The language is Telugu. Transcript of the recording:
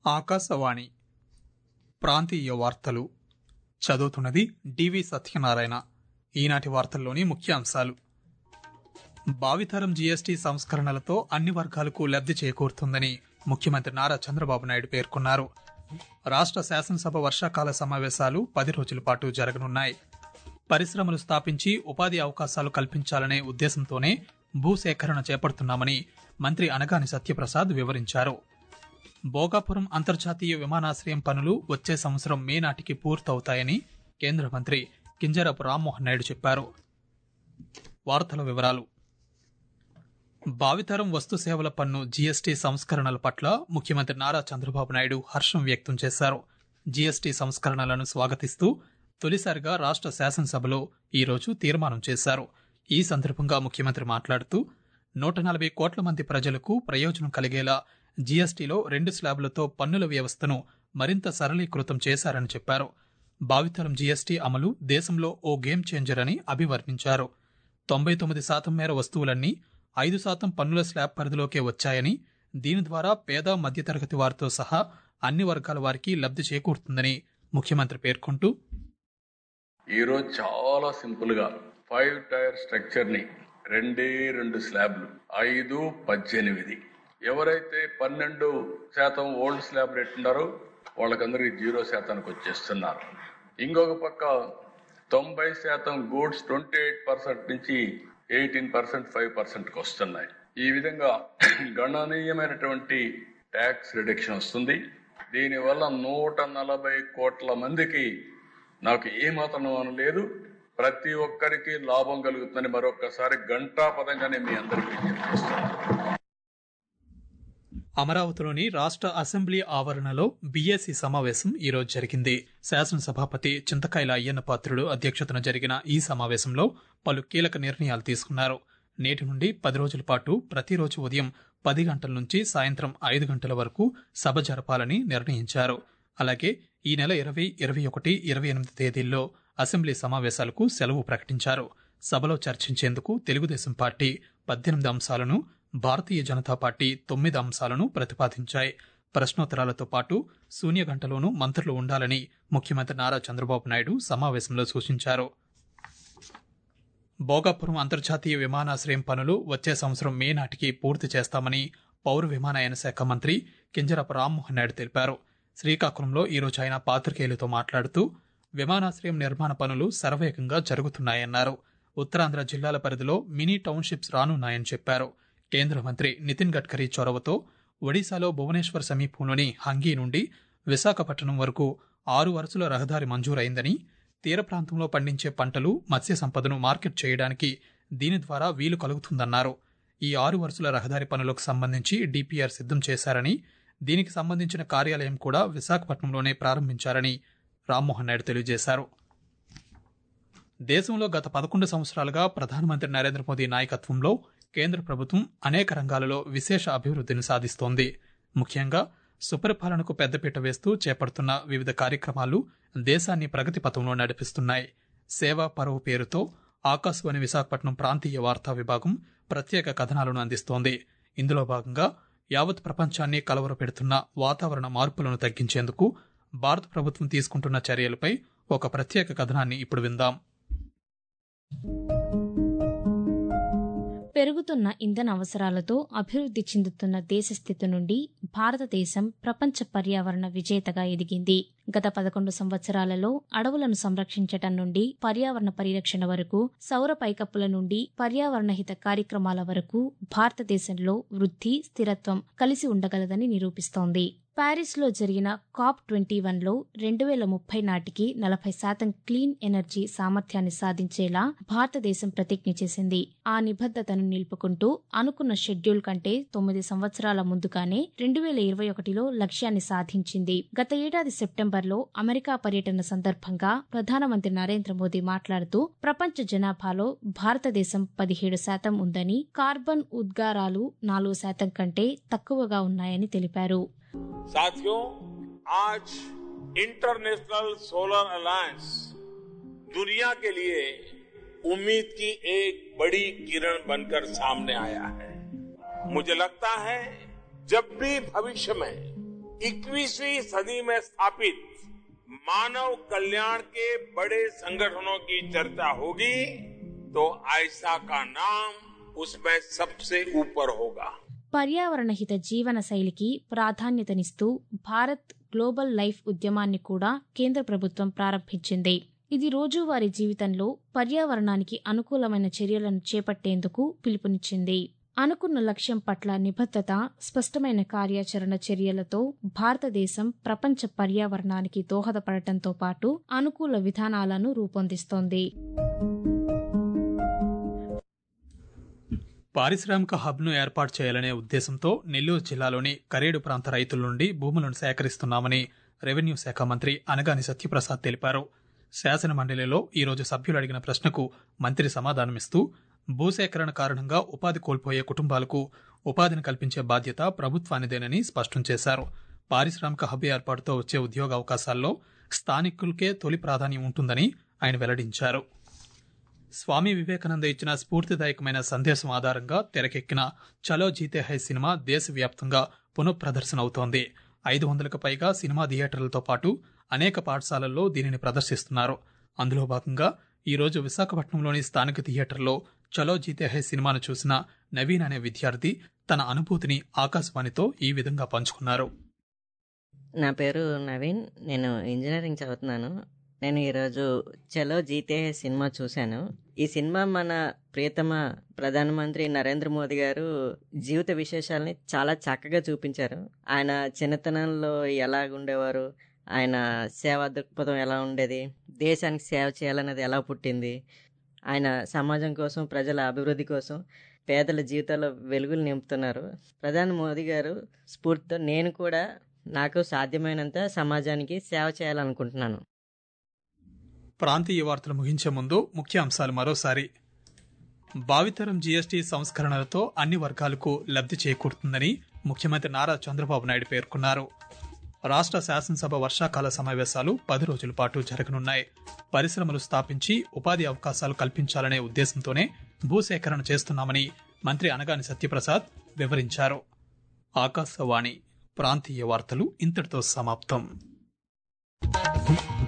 ఆకాశవాణి ప్రాంతీయ వార్తలు చదువుతున్నది డివి సత్యనారాయణ ఈనాటి వార్తల్లోని ముఖ్యాంశాలు భావితరం జీఎస్టీ సంస్కరణలతో అన్ని వర్గాలకు లబ్ధి చేకూరుతుందని ముఖ్యమంత్రి నారా చంద్రబాబు నాయుడు పేర్కొన్నారు రాష్ట్ర శాసనసభ వర్షాకాల సమావేశాలు పది రోజుల పాటు జరగనున్నాయి పరిశ్రమలు స్థాపించి ఉపాధి అవకాశాలు కల్పించాలనే ఉద్దేశంతోనే భూసేకరణ చేపడుతున్నామని మంత్రి అనగాని సత్యప్రసాద్ వివరించారు భోగాపురం అంతర్జాతీయ విమానాశ్రయం పనులు వచ్చే సంవత్సరం మే నాటికి పూర్తవుతాయని కేంద్ర మంత్రి కింజరపు రామ్మోహన్ నాయుడు చెప్పారు వార్తల వివరాలు భావితరం వస్తు సేవల పన్ను జీఎస్టీ సంస్కరణల పట్ల ముఖ్యమంత్రి నారా చంద్రబాబు నాయుడు హర్షం వ్యక్తం చేశారు జీఎస్టీ సంస్కరణలను స్వాగతిస్తూ తొలిసారిగా రాష్ట్ర శాసనసభలో ఈరోజు తీర్మానం చేశారు ఈ సందర్భంగా ముఖ్యమంత్రి మాట్లాడుతూ నూట నలభై కోట్ల మంది ప్రజలకు ప్రయోజనం కలిగేలా జీఎస్టీలో రెండు స్లాబులతో పన్నుల వ్యవస్థను మరింత సరళీకృతం చేశారని చెప్పారు భావితరం జీఎస్టీ అమలు దేశంలో ఓ గేమ్ చేంజర్ అని అభివర్ణించారు తొంభై తొమ్మిది శాతం మేర వస్తువులన్నీ ఐదు శాతం పన్నుల స్లాబ్ పరిధిలోకే వచ్చాయని దీని ద్వారా పేద మధ్యతరగతి వారితో సహా అన్ని వర్గాల వారికి లబ్ధి చేకూరుతుందని ముఖ్యమంత్రి పేర్కొంటూ ఈరోజు చాలా సింపుల్ గా ఫైవ్ టైర్ స్ట్రక్చర్ ని రెండే రెండు స్లాబ్లు ఐదు పద్దెనిమిది ఎవరైతే పన్నెండు శాతం ఓల్డ్ స్లాబ్ రేట్ ఉన్నారో వాళ్ళకందరికి జీరో శాతానికి వచ్చేస్తున్నారు ఇంకొక పక్క తొంభై శాతం గూడ్స్ ట్వంటీ ఎయిట్ పర్సెంట్ నుంచి ఎయిటీన్ పర్సెంట్ ఫైవ్ పర్సెంట్కి వస్తున్నాయి ఈ విధంగా గణనీయమైనటువంటి ట్యాక్స్ రిడక్షన్ వస్తుంది దీనివల్ల నూట నలభై కోట్ల మందికి నాకు ఏమాత్రం అనలేదు ప్రతి ఒక్కరికి లాభం కలుగుతుందని మరొకసారి గంటాపదంగానే మీ అందరికీ చెప్పేస్తున్నాను అమరావతిలోని రాష్ట్ర అసెంబ్లీ ఆవరణలో బీఏసీ సమావేశం ఈరోజు జరిగింది శాసనసభాపతి చింతకాయల అయ్యన్న పాత్రుడు అధ్యక్షతన జరిగిన ఈ సమావేశంలో పలు కీలక నిర్ణయాలు తీసుకున్నారు నేటి నుండి పది రోజుల పాటు ప్రతిరోజు ఉదయం పది గంటల నుంచి సాయంత్రం ఐదు గంటల వరకు సభ జరపాలని నిర్ణయించారు అలాగే ఈ నెల ఇరవై ఇరవై ఒకటి ఇరవై ఎనిమిది తేదీల్లో అసెంబ్లీ సమావేశాలకు సెలవు ప్రకటించారు సభలో చర్చించేందుకు తెలుగుదేశం పార్టీ పద్దెనిమిది అంశాలను భారతీయ జనతా పార్టీ తొమ్మిది అంశాలను ప్రతిపాదించాయి ప్రశ్నోత్తరాలతో పాటు శూన్య గంటలోనూ మంత్రులు ఉండాలని ముఖ్యమంత్రి నారా చంద్రబాబు నాయుడు సమావేశంలో సూచించారు భోగాపురం అంతర్జాతీయ విమానాశ్రయం పనులు వచ్చే సంవత్సరం మే నాటికి పూర్తి చేస్తామని పౌర విమానయాన శాఖ మంత్రి కింజరపు రామ్మోహన్ నాయుడు తెలిపారు శ్రీకాకుళంలో ఈరోజు ఆయన పాత్రికేయులతో మాట్లాడుతూ విమానాశ్రయం నిర్మాణ పనులు శరవేగంగా జరుగుతున్నాయన్నారు ఉత్తరాంధ్ర జిల్లాల పరిధిలో మినీ టౌన్షిప్స్ రానున్నాయని చెప్పారు కేంద్ర మంత్రి నితిన్ గడ్కరీ చొరవతో ఒడిశాలో భువనేశ్వర్ సమీపంలోని హంగీ నుండి విశాఖపట్నం వరకు ఆరు వరుసల రహదారి మంజూరైందని తీర ప్రాంతంలో పండించే పంటలు మత్స్య సంపదను మార్కెట్ చేయడానికి దీని ద్వారా వీలు కలుగుతుందన్నారు ఈ ఆరు వరుసల రహదారి పనులకు సంబంధించి డిపిఆర్ సిద్ధం చేశారని దీనికి సంబంధించిన కార్యాలయం కూడా విశాఖపట్నంలోనే ప్రారంభించారని రామ్మోహన్ నాయుడు తెలియజేశారు దేశంలో గత పదకొండు సంవత్సరాలుగా ప్రధానమంత్రి నరేంద్ర మోదీ నాయకత్వంలో కేంద్ర ప్రభుత్వం అనేక రంగాలలో విశేష అభివృద్ధిని సాధిస్తోంది ముఖ్యంగా సుపరిపాలనకు పెద్దపీట వేస్తూ చేపడుతున్న వివిధ కార్యక్రమాలు దేశాన్ని ప్రగతి పథంలో నడిపిస్తున్నాయి సేవా పరువు పేరుతో ఆకాశవాణి విశాఖపట్నం ప్రాంతీయ వార్తా విభాగం ప్రత్యేక కథనాలను అందిస్తోంది ఇందులో భాగంగా యావత్ ప్రపంచాన్ని కలవరపెడుతున్న వాతావరణ మార్పులను తగ్గించేందుకు భారత ప్రభుత్వం తీసుకుంటున్న చర్యలపై ఒక ప్రత్యేక కథనాన్ని ఇప్పుడు విందాం పెరుగుతున్న ఇంధన అవసరాలతో అభివృద్ధి చెందుతున్న దేశ స్థితి నుండి భారతదేశం ప్రపంచ పర్యావరణ విజేతగా ఎదిగింది గత పదకొండు సంవత్సరాలలో అడవులను సంరక్షించటం నుండి పర్యావరణ పరిరక్షణ వరకు సౌర పైకప్పుల నుండి పర్యావరణ హిత కార్యక్రమాల వరకు భారతదేశంలో వృద్ధి స్థిరత్వం కలిసి ఉండగలదని నిరూపిస్తోంది ప్యారిస్లో జరిగిన కాప్ ట్వంటీ వన్లో రెండు వేల ముప్పై నాటికి నలభై శాతం క్లీన్ ఎనర్జీ సామర్థ్యాన్ని సాధించేలా భారతదేశం ప్రతిజ్ఞ చేసింది ఆ నిబద్ధతను నిలుపుకుంటూ అనుకున్న షెడ్యూల్ కంటే తొమ్మిది సంవత్సరాల ముందుగానే రెండు వేల ఇరవై ఒకటిలో లక్ష్యాన్ని సాధించింది గత ఏడాది సెప్టెంబర్లో అమెరికా పర్యటన సందర్భంగా ప్రధానమంత్రి నరేంద్ర మోదీ మాట్లాడుతూ ప్రపంచ జనాభాలో భారతదేశం పదిహేడు శాతం ఉందని కార్బన్ ఉద్గారాలు నాలుగు శాతం కంటే తక్కువగా ఉన్నాయని తెలిపారు साथियों आज इंटरनेशनल सोलर अलायंस दुनिया के लिए उम्मीद की एक बड़ी किरण बनकर सामने आया है मुझे लगता है जब भी भविष्य में 21वीं सदी में स्थापित मानव कल्याण के बड़े संगठनों की चर्चा होगी तो आयसा का नाम उसमें सबसे ऊपर होगा పర్యావరణ హిత జీవన శైలికి ప్రాధాన్యతనిస్తూ భారత్ గ్లోబల్ లైఫ్ ఉద్యమాన్ని కూడా కేంద్ర ప్రభుత్వం ప్రారంభించింది ఇది రోజువారీ జీవితంలో పర్యావరణానికి అనుకూలమైన చర్యలను చేపట్టేందుకు పిలుపునిచ్చింది అనుకున్న లక్ష్యం పట్ల నిబద్ధత స్పష్టమైన కార్యాచరణ చర్యలతో భారతదేశం ప్రపంచ పర్యావరణానికి దోహదపడటంతో పాటు అనుకూల విధానాలను రూపొందిస్తోంది పారిశ్రామిక హబ్ను ఏర్పాటు చేయాలనే ఉద్దేశంతో నెల్లూరు జిల్లాలోని కరేడు ప్రాంత రైతుల నుండి భూములను సేకరిస్తున్నామని రెవెన్యూ శాఖ మంత్రి అనగాని సత్యప్రసాద్ తెలిపారు శాసన మండలిలో ఈరోజు సభ్యులు అడిగిన ప్రశ్నకు మంత్రి సమాధానమిస్తూ భూసేకరణ కారణంగా ఉపాధి కోల్పోయే కుటుంబాలకు ఉపాధిని కల్పించే బాధ్యత ప్రభుత్వానిదేనని స్పష్టం చేశారు పారిశ్రామిక హబ్ ఏర్పాటుతో వచ్చే ఉద్యోగ అవకాశాల్లో స్థానికులకే తొలి ప్రాధాన్యం ఉంటుందని ఆయన వెల్లడించారు స్వామి వివేకానంద ఇచ్చిన స్ఫూర్తిదాయకమైన సందేశం ఆధారంగా తెరకెక్కిన చలో జీతే హై సినిమా దేశవ్యాప్తంగా పునఃప్రదర్శన అవుతోంది ఐదు వందలకు పైగా సినిమా థియేటర్లతో పాటు అనేక పాఠశాలల్లో దీనిని ప్రదర్శిస్తున్నారు అందులో భాగంగా ఈ రోజు విశాఖపట్నంలోని స్థానిక థియేటర్లో చలో జీతే హై సినిమాను చూసిన నవీన్ అనే విద్యార్థి తన అనుభూతిని ఆకాశవాణితో ఈ విధంగా పంచుకున్నారు నా పేరు నవీన్ నేను ఇంజనీరింగ్ చదువుతున్నాను నేను ఈరోజు చలో జీతే హై సినిమా చూశాను ఈ సినిమా మన ప్రియతమ ప్రధానమంత్రి నరేంద్ర మోదీ గారు జీవిత విశేషాలని చాలా చక్కగా చూపించారు ఆయన చిన్నతనంలో ఎలాగుండేవారు ఆయన సేవా దృక్పథం ఎలా ఉండేది దేశానికి సేవ చేయాలనేది ఎలా పుట్టింది ఆయన సమాజం కోసం ప్రజల అభివృద్ధి కోసం పేదల జీవితాల్లో వెలుగులు నింపుతున్నారు ప్రధాని మోదీ గారు స్ఫూర్తితో నేను కూడా నాకు సాధ్యమైనంత సమాజానికి సేవ చేయాలనుకుంటున్నాను ప్రాంతీయ వార్తలు ముగించే ముందు ముఖ్య అంశాలు మరోసారి భావితరం జీఎస్టీ సంస్కరణలతో అన్ని వర్గాలకు లబ్ధి చేకూరుతుందని ముఖ్యమంత్రి నారా చంద్రబాబు నాయుడు పేర్కొన్నారు రాష్ట్ర శాసనసభ వర్షాకాల సమావేశాలు పది రోజుల పాటు జరగనున్నాయి పరిశ్రమలు స్థాపించి ఉపాధి అవకాశాలు కల్పించాలనే ఉద్దేశంతోనే భూసేకరణ చేస్తున్నామని మంత్రి అనగాని సత్యప్రసాద్ వివరించారు ఆకాశవాణి ప్రాంతీయ వార్తలు ఇంతటితో సమాప్తం